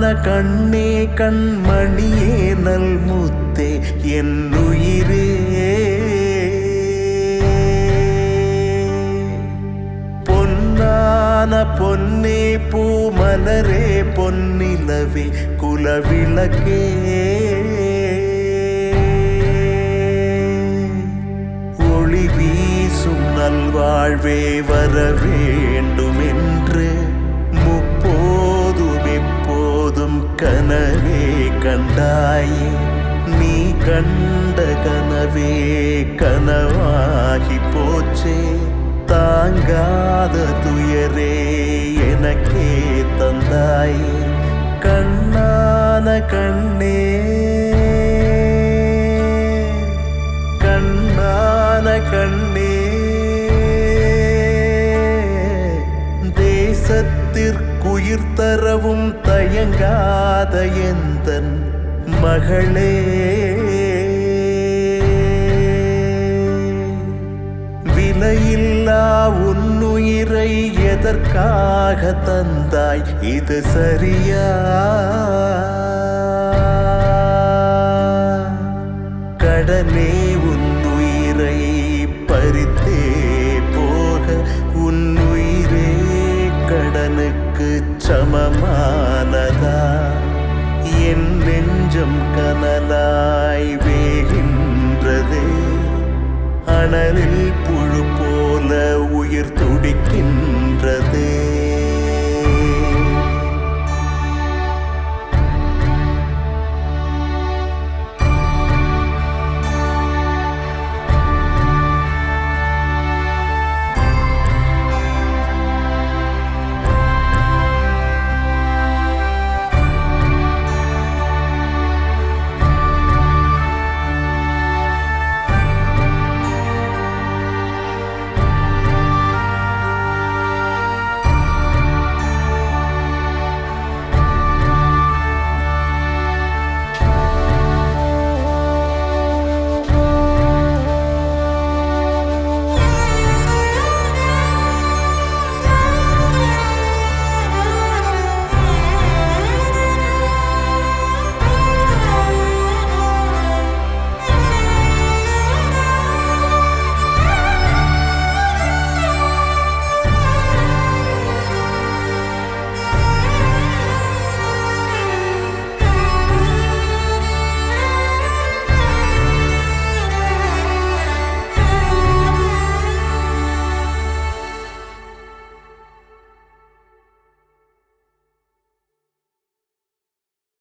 கண்ணே கண்மணியே நல் முத்தே என் உயிரே பொன்னான பொன்னே பூமலரே பொன்னிலவே குலவிளக்கே ஒளி வீசும் நல்வாழ்வே வர வேண்டுமென்று முப்போதும் எப்போதும் கனவே கண்டாயே நீ கண்ட கனவே கனவாகி போச்சே தாங்காத துயரே எனக்கே தந்தாயே கண்ணான கண்ணே கண்ணான கண்ணே தேசத்திற்குயிர் தரவும் தயங்காத எந்தன் மகளே விலையில்லா உன்னுயிரை எதற்காக தந்தாய் இது சரியா கடனே உன்னுயிரை பறித்தே போக உன்னுயிரே கடனுக்கு சமமானதா என் நெஞ்சம் கனலாய் வேகின்றதே அனலில் புழு போல உயிர் துடிக்கின்றது